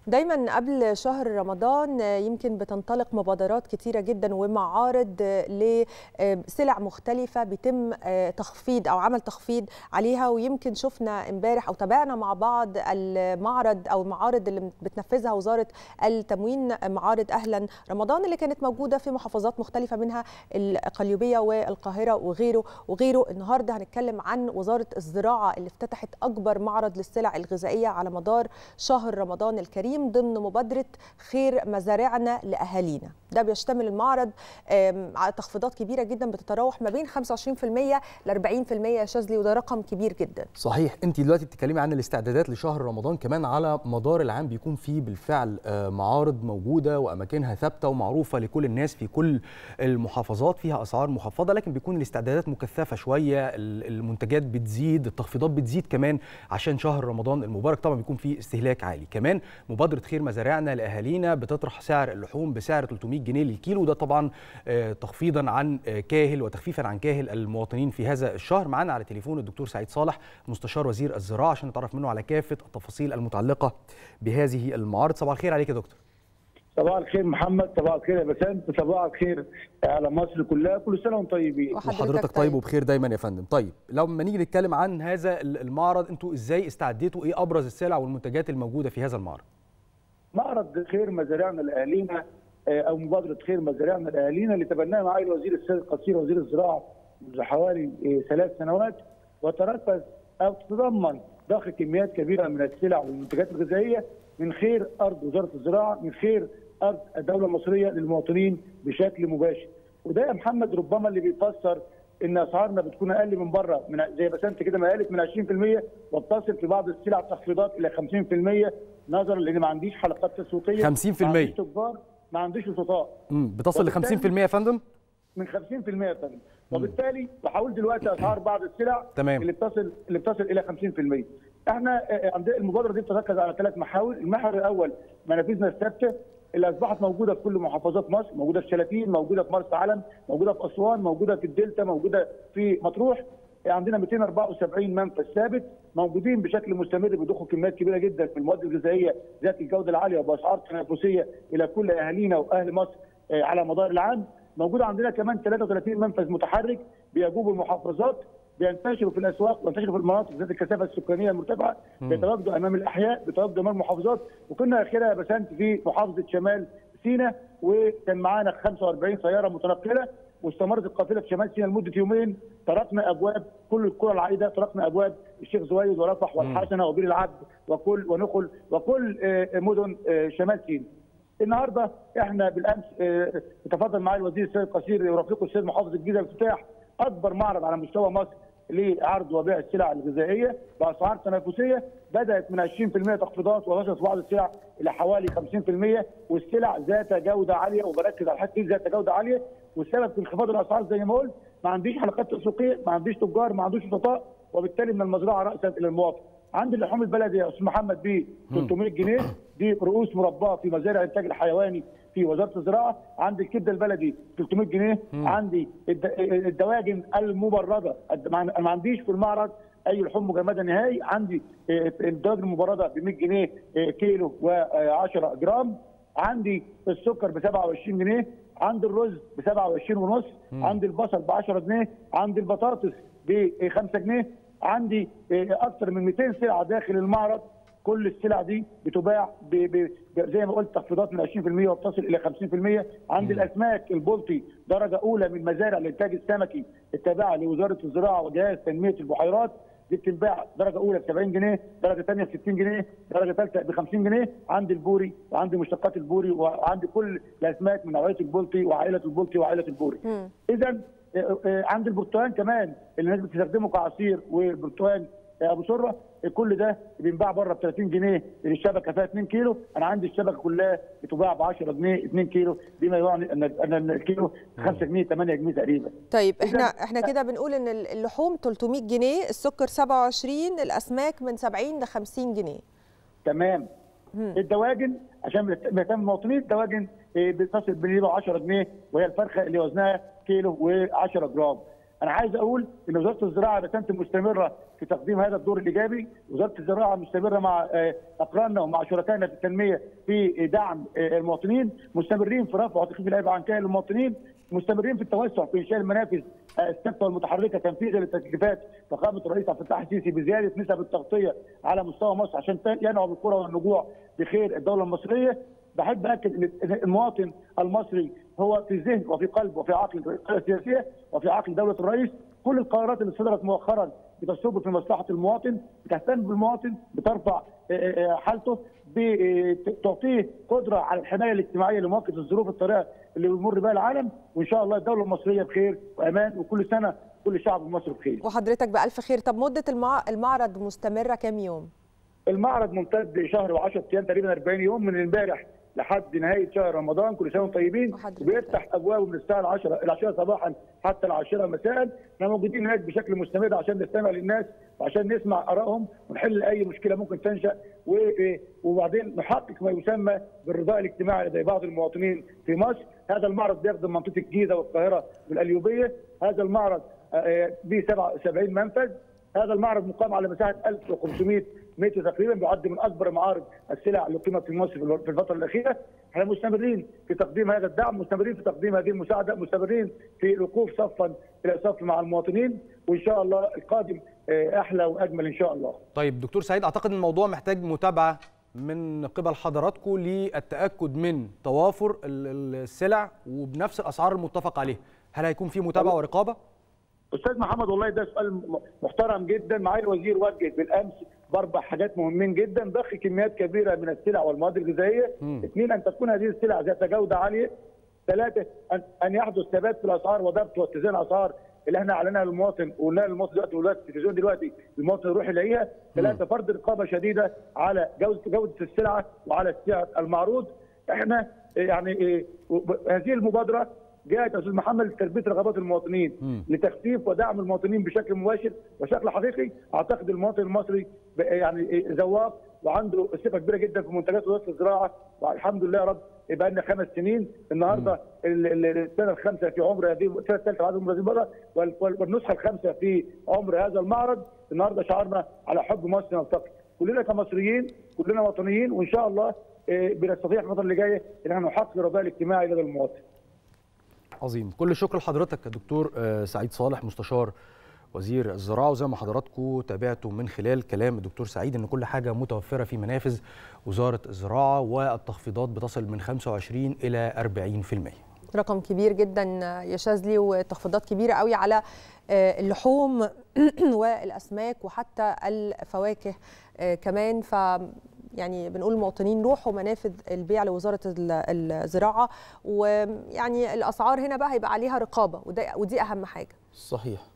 دايما قبل شهر رمضان يمكن بتنطلق مبادرات كتيرة جدا ومعارض لسلع مختلفة بيتم تخفيض أو عمل تخفيض عليها ويمكن شفنا امبارح أو تابعنا مع بعض المعرض أو المعارض اللي بتنفذها وزارة التموين معارض أهلا رمضان اللي كانت موجودة في محافظات مختلفة منها القليوبية والقاهرة وغيره وغيره النهاردة هنتكلم عن وزارة الزراعة اللي افتتحت أكبر معرض للسلع الغذائية على مدار شهر رمضان الكريم ضمن مبادرة خير مزارعنا لأهالينا ده بيشتمل المعرض على تخفيضات كبيرة جدا بتتراوح ما بين 25% ل 40% يا شاذلي وده رقم كبير جدا صحيح انت دلوقتي بتتكلمي عن الاستعدادات لشهر رمضان كمان على مدار العام بيكون في بالفعل معارض موجودة وأماكنها ثابتة ومعروفة لكل الناس في كل المحافظات فيها أسعار مخفضة لكن بيكون الاستعدادات مكثفة شوية المنتجات بتزيد التخفيضات بتزيد كمان عشان شهر رمضان المبارك طبعا بيكون فيه استهلاك عالي كمان مبادرة خير مزارعنا لأهالينا بتطرح سعر اللحوم بسعر 300 جنيه للكيلو وده طبعا تخفيضا عن كاهل وتخفيفا عن كاهل المواطنين في هذا الشهر معنا على تليفون الدكتور سعيد صالح مستشار وزير الزراعة عشان نتعرف منه على كافة التفاصيل المتعلقة بهذه المعارض صباح الخير عليك يا دكتور صباح الخير محمد صباح الخير يا بسنت صباح الخير على مصر كلها كل سنه وانتم طيبين وحضرتك طيب وبخير دايما يا فندم طيب لما نيجي نتكلم عن هذا المعرض انتوا ازاي استعديتوا ايه ابرز السلع والمنتجات الموجوده في هذا المعرض معرض خير مزارعنا لاهالينا او مبادره خير مزارعنا لاهالينا اللي تبناها معالي الوزير السيد القصير وزير الزراعه منذ حوالي ثلاث سنوات وتركز او تتضمن ضخ كميات كبيره من السلع والمنتجات الغذائيه من خير ارض وزاره الزراعه من خير ارض الدوله المصريه للمواطنين بشكل مباشر وده يا محمد ربما اللي بيفسر ان اسعارنا بتكون اقل من بره من زي ما انت كده ما قالت من 20% وبتصل في بعض السلع تخفيضات الى 50% نظرا لان ما عنديش حلقات تسويقيه 50% ما عنديش تجار ما عنديش وسطاء امم بتصل ل 50% يا فندم من 50% يا فندم وبالتالي بحاول دلوقتي اسعار بعض السلع تمام. اللي بتصل اللي بتصل الى 50% احنا عندنا المبادره دي بتركز على ثلاث محاور المحور الاول منافذنا الثابته اللي اصبحت موجوده في كل محافظات مصر، موجوده في شلاتين، موجوده في مرسى علم، موجوده في اسوان، موجوده في الدلتا، موجوده في مطروح. عندنا 274 منفذ ثابت موجودين بشكل مستمر بيضخوا كميات كبيره جدا في المواد الغذائيه ذات الجوده العاليه وباسعار تنافسيه الى كل اهالينا واهل مصر على مدار العام. موجود عندنا كمان 33 منفذ متحرك بيجوبوا المحافظات بينتشروا في الاسواق وينتشروا في المناطق ذات الكثافه السكانيه المرتفعه بيتواجدوا امام الاحياء بيتواجدوا امام المحافظات وكنا اخيرا يا بسنت في محافظه شمال سيناء وكان معانا 45 سياره متنقله واستمرت القافله في شمال سيناء لمده يومين طرقنا ابواب كل القرى العائده طرقنا ابواب الشيخ زويد ورفح والحسنه وبير العبد وكل ونخل وكل مدن شمال سيناء. النهارده احنا بالامس تفضل معالي الوزير السيد القصير ورفيقه السيد محافظ الجيزه بافتتاح اكبر معرض على مستوى مصر لعرض وبيع السلع الغذائيه باسعار تنافسيه بدات من 20% تخفيضات ووصلت بعض السلع الى حوالي 50% والسلع ذات جوده عاليه وبركز على الحته دي ذات جوده عاليه والسبب في انخفاض الاسعار زي ما قلت ما عنديش حلقات تسويقيه ما عنديش تجار ما عندوش وسطاء وبالتالي من المزرعه راسا الى المواطن عندي اللحوم البلدي يا استاذ محمد ب 300 جنيه دي رؤوس مرباه في مزارع الانتاج الحيواني في وزاره الزراعه عندي الكبده البلدي 300 جنيه مم. عندي الدواجن المبرده ما عنديش في المعرض اي لحوم مجمده نهائي عندي الدواجن المبرده ب 100 جنيه كيلو و10 جرام عندي السكر ب 27 جنيه عندي الرز ب 27 ونص عندي البصل ب 10 جنيه عندي البطاطس ب 5 جنيه عندي اكثر من 200 سلعه داخل المعرض كل السلع دي بتباع ب ب زي ما قلت تخفيضات من 20% وبتصل الى 50% عند الاسماك البلطي درجه اولى من مزارع الانتاج السمكي التابعه لوزاره الزراعه وجهاز تنميه البحيرات دي بتنباع درجه اولى ب 70 جنيه، درجه ثانيه ب 60 جنيه، درجه ثالثه ب 50 جنيه، عندي البوري وعندي مشتقات البوري وعندي كل الاسماك من نوعيه البلطي وعائله البلطي وعائله البوري. اذا عندي البرتقال كمان اللي الناس بتستخدمه كعصير والبرتقال ابو سره كل ده بينباع بره ب 30 جنيه الشبكه فيها 2 كيلو انا عندي الشبكه كلها بتباع ب 10 جنيه 2 كيلو بما يعني ان ان الكيلو 5 جنيه 8 جنيه تقريبا طيب احنا احنا كده بنقول ان اللحوم 300 جنيه السكر 27 الاسماك من 70 ل 50 جنيه تمام الدواجن عشان بيهتم المواطنين الدواجن بتصل بين 10 جنيه وهي الفرخه اللي وزنها كيلو و10 جرام انا عايز اقول ان وزاره الزراعه كانت مستمره في تقديم هذا الدور الايجابي وزاره الزراعه مستمره مع اقراننا ومع شركائنا في التنميه في دعم المواطنين مستمرين في رفع وتخفيف العبء عن كاهل المواطنين مستمرين في التوسع في انشاء المنافذ الثابته والمتحركه تنفيذا للتكليفات فقام الرئيس عبد الفتاح السيسي بزياده نسب التغطيه على مستوى مصر عشان ينعم القرى والنجوع بخير الدوله المصريه بحب اكد ان المواطن المصري هو في ذهن وفي قلب وفي عقل القياده السياسيه وفي عقل دوله الرئيس كل القرارات اللي صدرت مؤخرا بتصب في مصلحه المواطن بتهتم بالمواطن بترفع حالته بتعطيه قدره على الحمايه الاجتماعيه لمواجهه الظروف الطارئه اللي بيمر بها العالم وان شاء الله الدوله المصريه بخير وامان وكل سنه كل شعب مصر بخير. وحضرتك بالف خير، طب مده المعرض مستمره كام يوم؟ المعرض ممتد شهر و10 ايام تقريبا 40 يوم من امبارح لحد نهايه شهر رمضان كل سنه وانتم طيبين وبيفتح ابوابه من الساعه 10 العشرة صباحا حتى العاشرة مساء احنا موجودين هناك بشكل مستمر عشان نستمع للناس وعشان نسمع ارائهم ونحل اي مشكله ممكن تنشا وبعدين نحقق ما يسمى بالرضاء الاجتماعي لدى بعض المواطنين في مصر هذا المعرض بيخدم منطقه الجيزه والقاهره والقليوبيه هذا المعرض به 77 منفذ هذا المعرض مقام على مساحه 1500 متر تقريبا بيعد من اكبر معارض السلع اللي قيمت في مصر في الفتره الاخيره احنا مستمرين في تقديم هذا الدعم مستمرين في تقديم هذه المساعده مستمرين في الوقوف صفا الى صف مع المواطنين وان شاء الله القادم احلى واجمل ان شاء الله طيب دكتور سعيد اعتقد ان الموضوع محتاج متابعه من قبل حضراتكم للتاكد من توافر السلع وبنفس الاسعار المتفق عليها هل هيكون في متابعه ورقابه استاذ محمد والله ده سؤال محترم جدا معالي الوزير وجه بالامس باربع حاجات مهمين جدا ضخ كميات كبيره من السلع والمواد الغذائيه اثنين ان تكون هذه السلع ذات جوده عاليه ثلاثه ان يحدث ثبات في الاسعار وضبط واتزان الاسعار اللي احنا اعلناها للمواطن وقلناها للمواطن دلوقتي ودلوقتي التلفزيون دلوقتي المواطن يروح يلاقيها ثلاثه فرض رقابه شديده على جوده جوده السلعه وعلى السعر المعروض احنا يعني هذه المبادره جاءت استاذ محمد لتلبيه رغبات المواطنين م. لتخفيف ودعم المواطنين بشكل مباشر وشكل حقيقي اعتقد المواطن المصري يعني ذواق وعنده ثقه كبيره جدا في منتجات وزاره الزراعه والحمد لله يا رب بقى لنا خمس سنين النهارده السنه الخامسه في عمر هذه السنه الثالثه في عمر هذه المبادره والنسخه الخامسه في عمر هذا المعرض النهارده شعرنا على حب مصر نلتقي كلنا كمصريين كلنا وطنيين وان شاء الله بنستطيع الفتره اللي جايه ان احنا نحقق الرضاء الاجتماعي لدى المواطن. عظيم كل الشكر لحضرتك يا دكتور سعيد صالح مستشار وزير الزراعه وزي ما حضراتكم تابعتوا من خلال كلام الدكتور سعيد ان كل حاجه متوفره في منافذ وزاره الزراعه والتخفيضات بتصل من 25 الى 40%. رقم كبير جدا يا شاذلي وتخفيضات كبيره قوي على اللحوم والاسماك وحتى الفواكه كمان ف يعني بنقول المواطنين روحوا منافذ البيع لوزاره الزراعه ويعني الاسعار هنا بقى هيبقى عليها رقابه ودي اهم حاجه صحيح